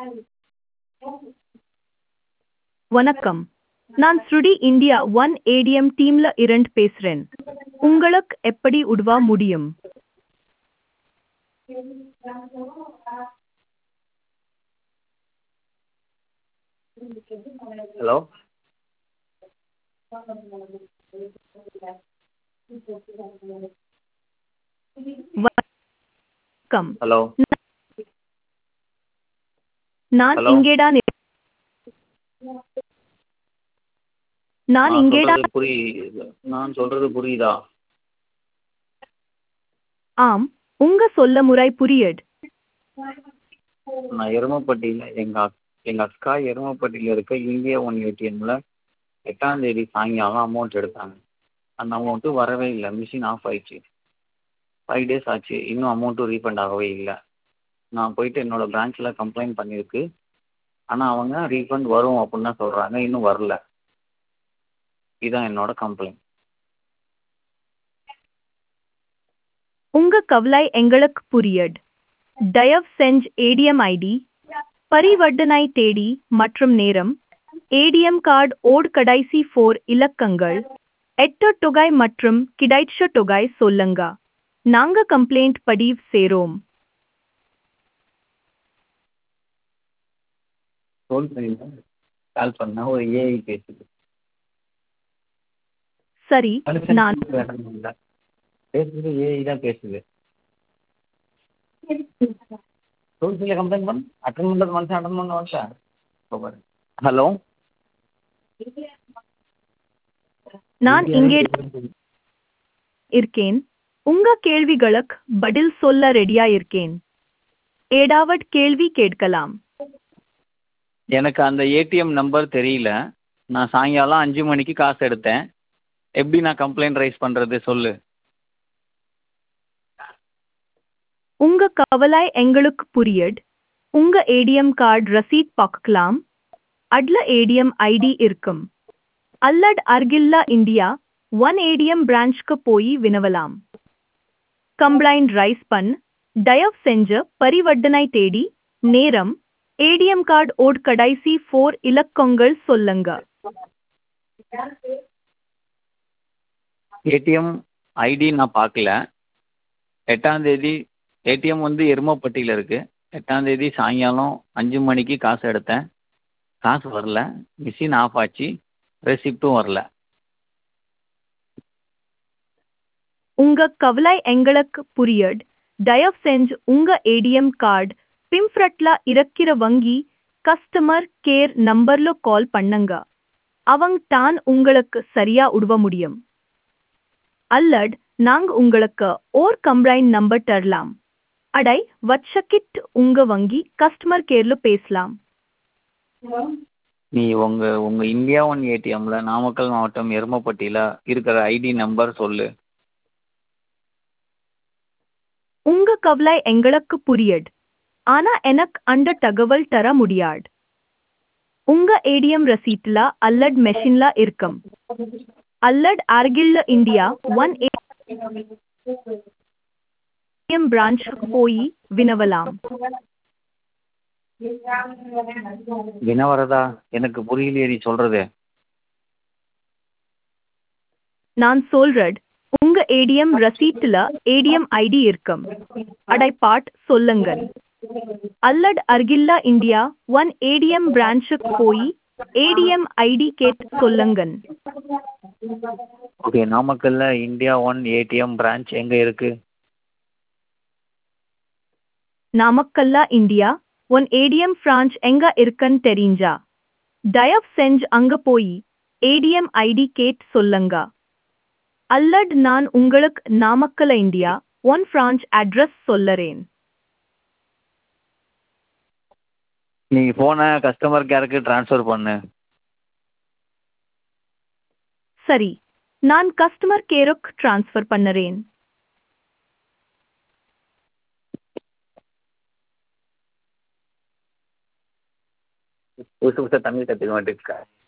வணக்கம் நான் ஸ்ருடி இந்தியா ஒன் ஏடிஎம் டீம்ல இருந்து பேசுறேன் உங்களுக்கு எப்படி உதவ முடியும் ஹலோ வணக்கம் ஹலோ நான் Hello. இங்கேதான் இரு- நான் நான் இங்கேதான் சொல்றது புரியுது நான் சொல்றது புரியுதா ஆம் உங்க சொல்ல முறை புரியுது நான் எருமப்பட்டியில் எங்க அக்- எங்க அக்கா எருமப்பட்டியில் இருக்க இந்தியா ஒன் ஏடிஎம்ல எட்டாம் தேதி சாயங்காலம் அமௌண்ட் எடுத்தாங்க அந்த அமௌண்ட்டு வரவே இல்லை மிஷின் ஆஃப் ஆயிடுச்சு ஃபைவ் டேஸ் ஆச்சு இன்னும் அமௌண்ட்டும் ரீஃபண்ட் ஆகவே இல்லை நான் போயிட்டு என்னோட பிரான்ச்சில் கம்ப்ளைண்ட் பண்ணியிருக்கு ஆனால் அவங்க ரீஃபண்ட் வரும் அப்படின்னு தான் சொல்கிறாங்க இன்னும் வரல இதுதான் என்னோட கம்ப்ளைண்ட் உங்க கவலை எங்களுக்கு புரியுது தயவு செஞ்சு ஏடிஎம் ஐடி பரிவர்த்தனை தேதி மற்றும் நேரம் ஏடிஎம் கார்டு ஓட் கடைசி ஃபோர் இலக்கங்கள் எட்டு தொகை மற்றும் கிடைச்ச தொகை சொல்லுங்க நாங்க கம்ப்ளைண்ட் பதிவு செய்றோம் ஃபோன் பண்ணி கால் பண்ணால் ஒரு ஏஐ பேசுது சரி நான் பேசுறது ஏஐ தான் பேசுது டோல் கம்ப்ளைண்ட் பண்ண அட்டன் பண்ணுறது மனுஷன் அட்டன் பண்ண மனுஷன் ஹலோ நான் இங்கே இருக்கேன் உங்க கேள்விகளுக்கு பதில் சொல்ல ரெடியா இருக்கேன் ஏதாவது கேள்வி கேட்கலாம் எனக்கு அந்த ஏடிஎம் நம்பர் தெரியல நான் சாயங்காலம் அஞ்சு மணிக்கு காசு எடுத்தேன் எப்படி நான் கம்ப்ளைண்ட் ரைஸ் பண்ணுறது சொல்லு உங்க கவலை எங்களுக்கு புரியுது உங்க ஏடிஎம் கார்டு ரசீட் பார்க்கலாம் அட்ல ஏடிஎம் ஐடி இருக்கும் அல்லட் அர்கில்லா இந்தியா ஒன் ஏடிஎம் பிரான்ச்க்கு போய் வினவலாம் கம்ப்ளைண்ட் ரைஸ் பண் தயவு செஞ்சு பரிவர்த்தனை தேடி நேரம் ஏடிஎம் கார்டு ஓட் கடைசி ஃபோர் இலக்கங்கள் சொல்லுங்க ஏடிஎம் ஐடி நான் பார்க்கல எட்டாம் தேதி ஏடிஎம் வந்து எருமப்பட்டியில் இருக்குது எட்டாம் தேதி சாயங்காலம் அஞ்சு மணிக்கு காசு எடுத்தேன் காசு வரல மிஷின் ஆஃப் ஆச்சு ரெசிப்ட்டும் வரல உங்க கவலை எங்களுக்கு புரியுது தயவு செஞ்சு உங்க ஏடிஎம் கார்டு பிம்ஃப்ரட்ல இருக்கிற வங்கி கஸ்டமர் கேர் நம்பர்ல கால் பண்ணுங்க அவங்க தான் உங்களுக்கு சரியா உதவ முடியும் அல்லட் நாங்க உங்களுக்கு ஓர் கம்ப்ளைண்ட் நம்பர் தரலாம் அடை வச்சக்கிட் உங்க வங்கி கஸ்டமர் கேர்ல பேசலாம் நீ உங்கள் உங்கள் இந்தியா ஒன் ஏடிஎம்மில் நாமக்கல் மாவட்டம் எருமப்பட்டியில் இருக்கிற ஐடி நம்பர் சொல்லு உங்க கவலை எங்களுக்கு புரியுது ஆனா எனக்கு அந்த தகவல் தர முடியாது உங்க ஏடிஎம் ரசீட்ல அல்லட் மெஷின்ல இருக்கும் அல்லட் ஆர்கில்ல இந்தியா ஒன் ஏடிஎம் பிரான்ச் போய் வினவலாம் என்ன வரதா எனக்கு புரியலையே நீ சொல்கிறது நான் சொல்றேன் உங்க ஏடிஎம் ரசீட்ல ஏடிஎம் ஐடி இருக்கும் அடைப்பாட் சொல்லுங்கள் அல்லட் அர்கில்லா இந்தியா ஒன் ஏடிஎம் பிரான்ச்சுக்கு போய் ஏடிஎம் ஐடி கேட் சொல்லுங்கள் ஓகே நாமக்கல்ல இந்தியா ஒன் ஏடிஎம் பிரான்ச் எங்கே இருக்குது நாமக்கல்ல இந்தியா உன் ஏடிஎம் பிரான்ச் எங்க இருக்குன்னு தெரிஞ்சா தயவு செஞ்சு அங்க போய் ஏடிஎம் ஐடி கேட் சொல்லுங்க அல்லட் நான் உங்களுக்கு நாமக்கல்ல இந்தியா ஒன் பிரான்ச் அட்ரஸ் சொல்லறேன் நீ ஃபோனை கஸ்டமர் கேருக்கு ட்ரான்ஸ்ஃபர் பண்ணு சரி நான் கஸ்டமர் கேருக்கு ட்ரான்ஸ்ஃபர் பண்ணுறேன் புதுசு புதுசாக தமிழ் கற்றுக்க மாட்டேங்க